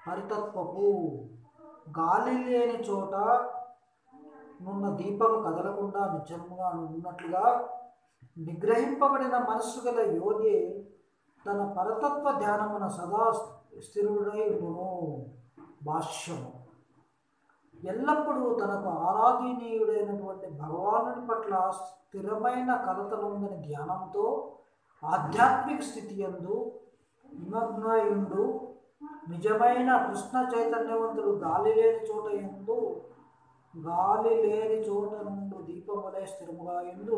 పరితత్వపు గాలి లేని చోట నున్న దీపము కదలకుండా నిజముగా ఉన్నట్లుగా నిగ్రహింపబడిన మనస్సు గల యోగి తన పరతత్వ ధ్యానమున సదా స్థిరుడై ఉండును భాష్యము ఎల్లప్పుడూ తనకు ఆరాధనీయుడైనటువంటి భగవానుని పట్ల స్థిరమైన కలతలుందని ధ్యానంతో ఆధ్యాత్మిక స్థితి ఎందు నిమగ్నయుండు నిజమైన కృష్ణ చైతన్యవంతుడు గాలి లేని చోట ఎందు గాలి లేని చోట నుండి దీపములే స్థిరముగా ఎందు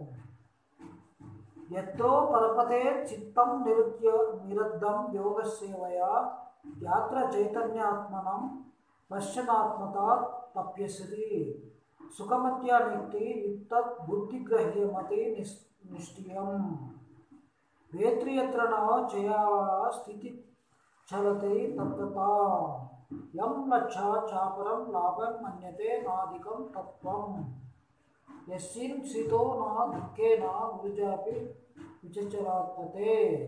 ఎత్తో పరపతే చిత్తం నిరుద్య నిరద్దం యోగ సేవయా యాత్ర చైతన్యాత్మనం పశ్చనాత్మత తప్యసిది సుఖమత్యా నిక్తి యుక్త బుద్ధిగ్రహ్యమతి నిస్ నిష్ఠియం వేత్రియత్ర చయా స్థితి చలతే తత్వత యం లక్ష చాపరం లాభం మన్యతే నాదికం తత్వం యస్సితో నా దుఃఖేన గురుజాపి విచచరాత్మతే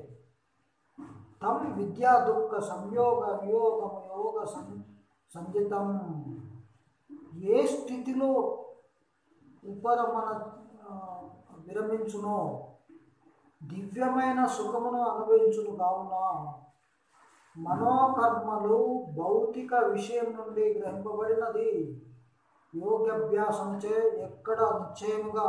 తం విద్యా దుఃఖ సంయోగ వియోగం యోగ సం సంజితం ఏ స్థితిలో ఉపరమణ ఆ, విరమించునో దివ్యమైన సుఖమును అనుభవించును కావున మనోకర్మలు భౌతిక విషయం నుండి గ్రహింపబడినది యోగ్యాభ్యాసంచే ఎక్కడ నిశ్చయముగా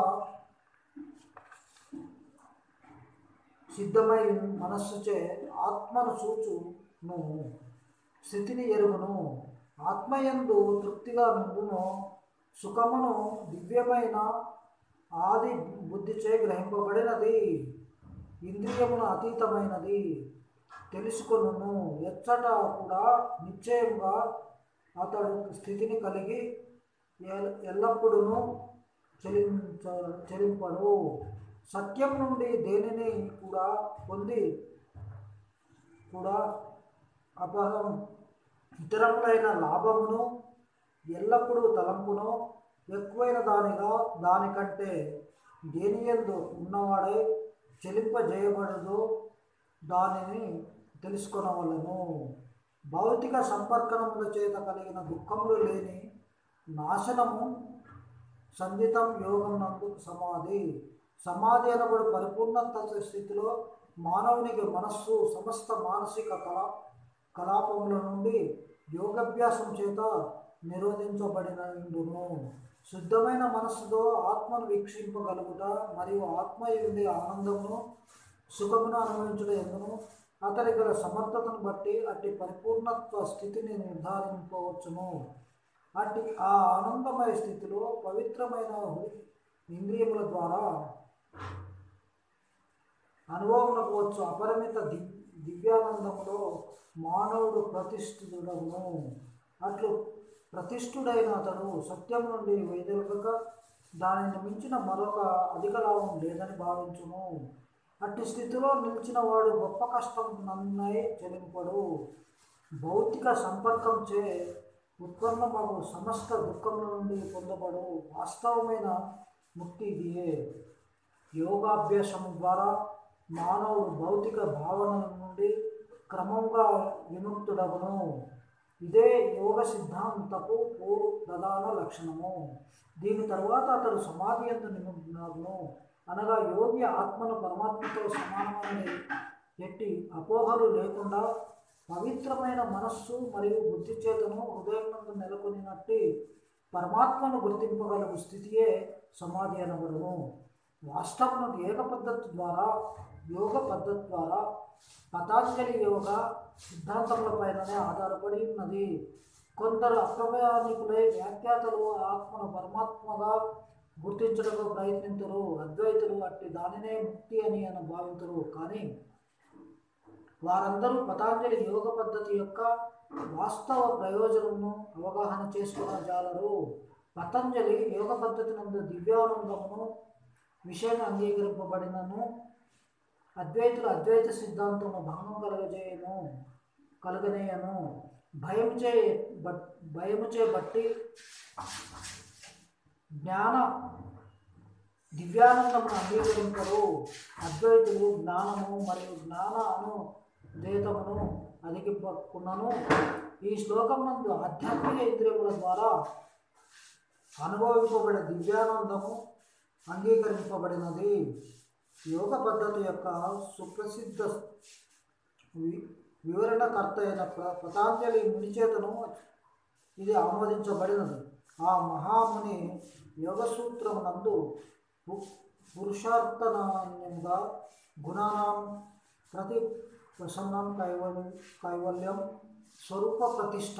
సిద్ధమై మనస్సుచే ఆత్మను చూచును స్థితిని ఎరుగును ఆత్మయందు తృప్తిగా నుండును సుఖమును దివ్యమైన ఆది బుద్ధిచే గ్రహింపబడినది ఇంద్రియమున అతీతమైనది తెలుసుకొనును ఎచ్చట కూడా నిశ్చయముగా అతడు స్థితిని కలిగి ఎల్- ఎల్లప్పుడూ చెలించ చెలింపడు సత్యం నుండి దేనిని కూడా పొంది కూడా అపహరం ఇతరములైన లాభమును ఎల్లప్పుడూ తలంపును ఎక్కువైన దానిగా దానికంటే దేని ఎందు ఉన్నవాడై చెలింపజేయబడదు దానిని తెలుసుకొనవలను భౌతిక సంపర్కణముల చేత కలిగిన దుఃఖములు లేని నాశనము సంధితం యోగం నందు సమాధి సమాధి అనబడు పరిపూర్ణత స్థితిలో మానవునికి మనస్సు సమస్త మానసిక కళ కలాపముల నుండి యోగాభ్యాసం చేత నిరోధించబడినందును శుద్ధమైన మనస్సుతో ఆత్మను వీక్షింపగలుగుట మరియు ఆత్మ ఉండే ఆనందమును సుఖమును అనుభవించుట ఎందును అతడి గల సమర్థతను బట్టి అట్టి పరిపూర్ణత్వ స్థితిని నిర్ధారింపవచ్చును అట్టి ఆ ఆనందమయ స్థితిలో పవిత్రమైన ఇంద్రియముల ద్వారా అనుభవములకు వచ్చు అపరిమిత ది దివ్యానందములో మానవుడు ప్రతిష్ఠితుడను అట్లు ప్రతిష్ఠుడైన అతడు సత్యం నుండి వైదొలగక దానిని మించిన మరొక అధిక లాభం లేదని భావించును అట్టి స్థితిలో నిలిచిన వాడు గొప్ప కష్టం నన్నై చెలింపడు భౌతిక సంపర్కం చే ఉత్పన్నమగు సమస్త దుఃఖముల నుండి పొందబడు వాస్తవమైన ముక్తి ఇదియే యోగాభ్యాసము ద్వారా మానవుడు భౌతిక భావనల నుండి క్రమంగా విముక్తుడగును ఇదే యోగ సిద్ధాంతపు పూర్వ ప్రధాన లక్షణము దీని తర్వాత అతడు సమాధి ఎందు నిమగ్నను అనగా యోగి ఆత్మను పరమాత్మతో సమానమైనది ఎట్టి అపోహలు లేకుండా పవిత్రమైన మనస్సు మరియు బుద్ధి చేతను హృదయం నందు నెలకొనినట్టి పరమాత్మను గుర్తింపగలుగు స్థితియే సమాధి అనబడును వాస్తవమునకు ఏక పద్ధతి ద్వారా యోగ పద్ధతి ద్వారా పతాంజలి యోగ సిద్ధాంతములపైననే ఆధారపడి ఉన్నది కొందరు అప్రమయానికులై వ్యాఖ్యాతలు ఆత్మను పరమాత్మగా గుర్తించడానికి ప్రయత్నించరు అద్వైతులు అట్టి దానినే ముక్తి అని అని భావించరు కానీ వారందరూ పతాంజలి యోగ పద్ధతి యొక్క వాస్తవ ప్రయోజనమును అవగాహన చేసుకున్న జాలరు పతంజలి యోగ పద్ధతి నందు దివ్యానందమును విషయం అంగీకరింపబడినను అద్వైతులు అద్వైత సిద్ధాంతము భంగం కలగజేయను కలగనేయను భయముచే బట్ భయముచే బట్టి జ్ఞాన దివ్యానందమును అంగీకరింపరు అద్వైతులు జ్ఞానము మరియు జ్ఞాన అనుదేతమును అధికింపకున్నను ఈ శ్లోకం నందు ఆధ్యాత్మిక ఇంద్రియముల ద్వారా అనుభవింపబడే దివ్యానందము అంగీకరింపబడినది యోగ పద్ధతి యొక్క సుప్రసిద్ధ వి- వివరణకర్త అయిన ప్ర పతాంజలి ముని చేతను ఇది ఆమోదించబడినది ఆ మహాముని యోగ సూత్రమునందు పు- పురుషార్థనాన్యంగా గుణానాం ప్రతి ప్రసన్నం కైవల్యం కైవల్యం స్వరూప ప్రతిష్ట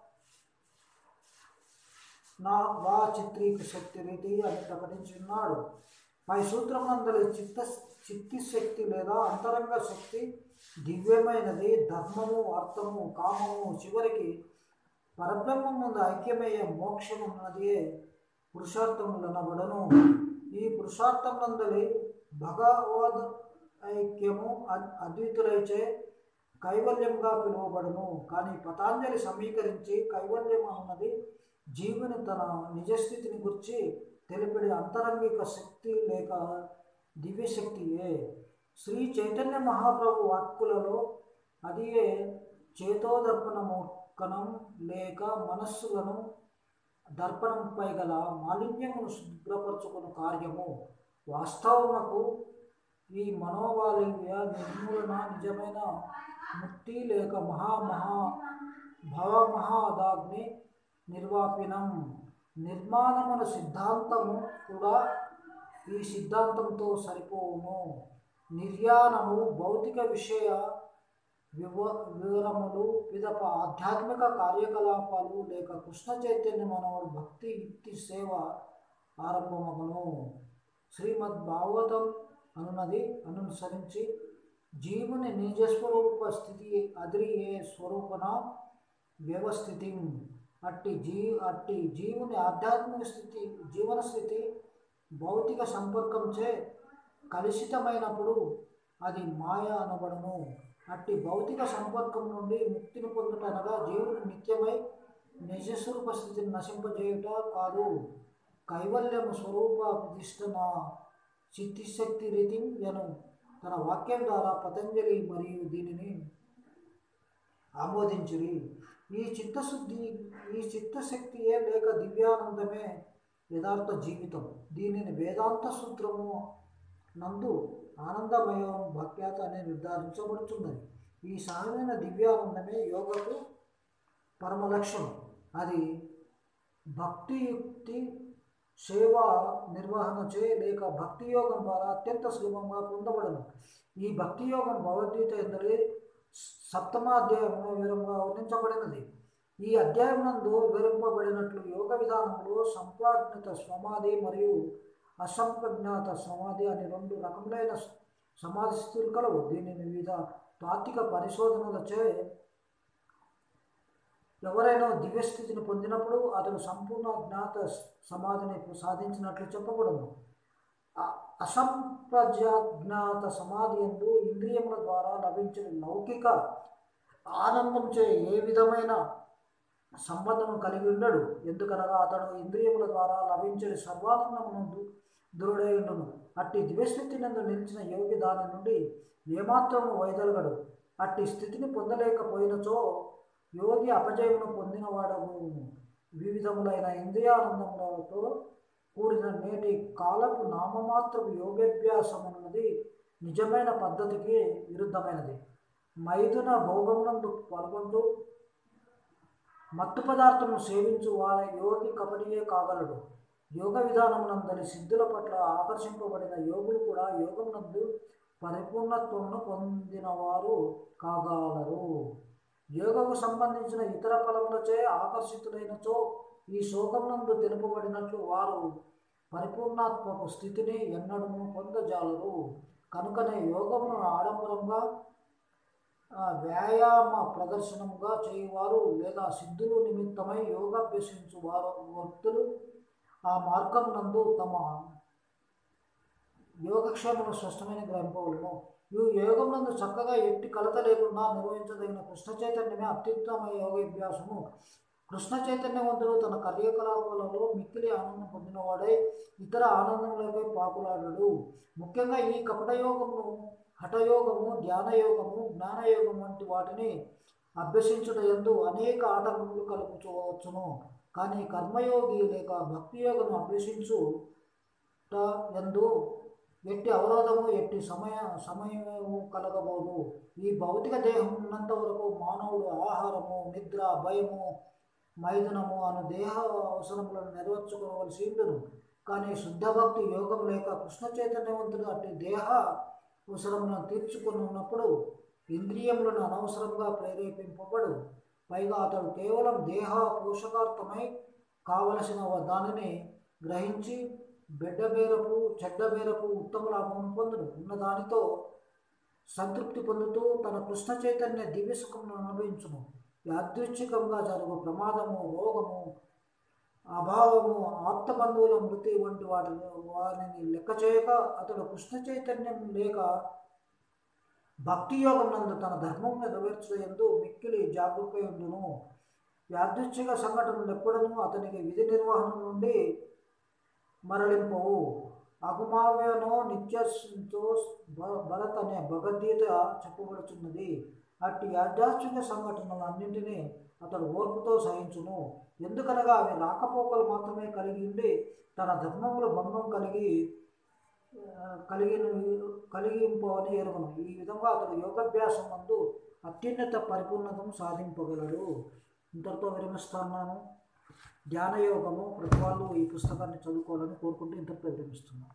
నా వా చిత్రీక శక్తి రీతి అని ప్రకటించున్నాడు పై సూత్రమందలి చిత్త చిత్తి శక్తి లేదా అంతరంగ శక్తి దివ్యమైనది ధర్మము అర్థము కామము చివరికి పరబ్రహ్మం ముందు ఐక్యమయ్యే మోక్షం ఉన్నది పురుషార్థములనబడను ఈ పురుషార్థం నందలి భగవద్ ఐక్యము అద్- అద్వితులైచే కైవల్యంగా పిలువబడును కానీ పతాంజలి సమీకరించి కైవల్యం అన్నది జీవుని తన నిజస్థితిని గురించి తెలిపడి అంతరంగిక శక్తి లేక దివ్యశక్తియే శ్రీ చైతన్య మహాప్రభు వాక్కులలో అదియే చేతోదర్పణము కణం లేక మనస్సులను దర్పణంపై గల మాలిన్యమును శుభ్రపరచుకున్న కార్యము వాస్తవముకు ఈ మనోవాలివ్య నిర్మూలన నిజమైన ముక్తి లేక మహామహా భవమహాదాగ్ని నిర్వాపినం నిర్మాణమున సిద్ధాంతము కూడా ఈ సిద్ధాంతంతో సరిపోవును నిర్యాణము భౌతిక విషయ వివ వివరములు పిదప ఆధ్యాత్మిక కార్యకలాపాలు లేక కృష్ణ చైతన్య మనవుడు భక్తి యుక్తి సేవ ఆరంభమగును శ్రీమద్ భాగవతం అనున్నది అనుసరించి జీవుని నిజస్వరూప స్థితి అదిరియే స్వరూపన వ్యవస్థితి అట్టి జీ అట్టి జీవుని ఆధ్యాత్మిక స్థితి జీవన స్థితి భౌతిక సంపర్కంచే కలుషితమైనప్పుడు అది మాయ అనబడును అట్టి భౌతిక సంపర్కం నుండి ముక్తిని పొందుటనగా జీవుడు నిత్యమై నిజస్వరూప స్థితిని నశింపజేయుట కాదు కైవల్యము స్వరూప ప్రతిష్టన చిత్తిశక్తి రీతి యను తన వాక్యం ద్వారా పతంజలి మరియు దీనిని ఆమోదించిరి ఈ చిత్తశుద్ధి ఈ చిత్తశక్తియే లేక దివ్యానందమే యథార్థ జీవితం దీనిని వేదాంత సూత్రము నందు ఆనందమయం భక్త్యాత అని నిర్ధారించబడుతున్నది ఈ సహజమైన దివ్యానందమే యోగకు పరమ లక్ష్యం అది భక్తియుక్తి సేవ నిర్వహణ చే లేక భక్తి యోగం ద్వారా అత్యంత సులభంగా పొందబడను ఈ భక్తి యోగం భగవద్గీత ఎందరి సప్తమాధ్యాయంలో వివరంగా వర్ణించబడినది ఈ అధ్యాయం నందు వివరింపబడినట్లు యోగ విధానంలో సంప్రాజ్ఞత సమాధి మరియు అసంప్రజ్ఞాత సమాధి అనే రెండు రకములైన సమాధి స్థితులు కలవు దీనిని వివిధ తాత్విక పరిశోధనలచే ఎవరైనా దివ్యస్థితిని పొందినప్పుడు అతను సంపూర్ణ జ్ఞాత సమాధిని సాధించినట్లు చెప్పబడును అ- అసంప్రజ్ఞాత సమాధి ఎందు ఇంద్రియముల ద్వారా లభించిన లౌకిక ఆనందం చే ఏ విధమైన సంబంధం కలిగి ఉండడు ఎందుకనగా అతడు ఇంద్రియముల ద్వారా లభించిన సర్వానందమునందు దృఢై ఉండును అట్టి దివ్యస్థితి నందు నిలిచిన యోగి దాని నుండి ఏమాత్రము వైదొలగడు అట్టి స్థితిని పొందలేకపోయినచో యోగి అపజయమును పొందినవాడము వివిధములైన ఇంద్రియానందములతో కూడిన నేటి కాలపు నామమాత్రపు యోగాభ్యాసం అన్నది నిజమైన పద్ధతికి విరుద్ధమైనది మైదున భోగమునందు పాల్గొంటూ మత్తు పదార్థము సేవించు వారి యోగి కపటియే కాగలడు యోగ విధానమునందరి సిద్ధుల పట్ల ఆకర్షింపబడిన యోగులు కూడా యోగమునందు పరిపూర్ణత్వమును పొందినవారు కాగలరు యోగకు సంబంధించిన ఇతర ఫలములచే ఆకర్షితులైనచో ఈ శోకమునందు తెలుపబడినట్లు వారు పరిపూర్ణాత్మకు స్థితిని ఎన్నడూ పొందజాలరు కనుకనే యోగమును ఆడంబరంగా ఆ, వ్యాయామ ప్రదర్శనముగా చేయువారు లేదా సిద్ధులు నిమిత్తమై యోగాభ్యసించు వారు వ్యక్తులు ఆ మార్గమునందు తమ యోగక్షేమము స్పష్టమైన గ్రహింపవలను ఈ యోగమునందు చక్కగా ఎట్టి కలత లేకుండా నిర్వహించదగిన కృష్ణ చైతన్యమే అత్యుత్తమ యోగాభ్యాసము కృష్ణ చైతన్యవంతుడు తన కార్యకలాపాలలో మిక్కిలి ఆనందం పొందినవాడై ఇతర ఆనందములపై పాకులాడడు ముఖ్యంగా ఈ కపట యోగమును హఠయోగము ధ్యానయోగము జ్ఞానయోగం వంటి వాటిని అభ్యసించుట ఎందు అనేక ఆటంకములు కలుగుకోవచ్చును కానీ కర్మయోగి లేక భక్తి యోగను అభ్యసించుట ఎందు ఎట్టి అవరోధము ఎట్టి సమయ సమయము కలగబోదు ఈ భౌతిక దేహం ఉన్నంత వరకు మానవుడు ఆహారము నిద్ర భయము మైథునము అను దేహ అవసరములను నెరవేర్చుకోవలసి ఉండును కానీ శుద్ధ భక్తి యోగం లేక కృష్ణ చైతన్యవంతుడు అట్టి దేహ అవసరములను తీర్చుకుని ఉన్నప్పుడు ఇంద్రియములను అనవసరంగా ప్రేరేపింపబడు పైగా అతడు కేవలం దేహ పోషకార్థమై కావలసిన దానిని గ్రహించి బెడ్డబేరపు చెడ్డబేరపు ఉత్తమ లాభం పొందును ఉన్నదానితో సంతృప్తి పొందుతూ తన కృష్ణ చైతన్య దివ్య సుఖమును అనుభవించును యాదృచ్ఛికంగా జరుగు ప్రమాదము రోగము అభావము ఆప్తబంధువుల మృతి వంటి వాటిని వారిని లెక్క చేయక అతడు కృష్ణ చైతన్యం లేక భక్తి యోగం నందు తన ధర్మం నెరవేర్చయందు మిక్కిలి జాగరూకై ఉండును యాదృచ్ఛిక సంఘటనలు ఎప్పుడనూ అతనికి విధి నిర్వహణ నుండి మరలింపవు అగుమావ్యనో నిత్యతో భరత్ అనే భగవద్గీత చెప్పబడుచున్నది అట్టి యాదృచ్ఛిక సంఘటనలన్నింటినీ అతడు ఓర్పుతో సహించును ఎందుకనగా అవి రాకపోకలు మాత్రమే కలిగి ఉండి తన ధర్మముల భంగం కలిగి కలిగి కలిగింపని ఎరుగును ఈ విధంగా అతడు యోగాభ్యాసం నందు అత్యున్నత పరిపూర్ణతను సాధింపగలడు ఇంతటితో విరమిస్తున్నాను ధ్యాన యోగము ప్రతి వాళ్ళు ఈ పుస్తకాన్ని చదువుకోవాలని కోరుకుంటూ ఇంతటితో విరమిస్తున్నాను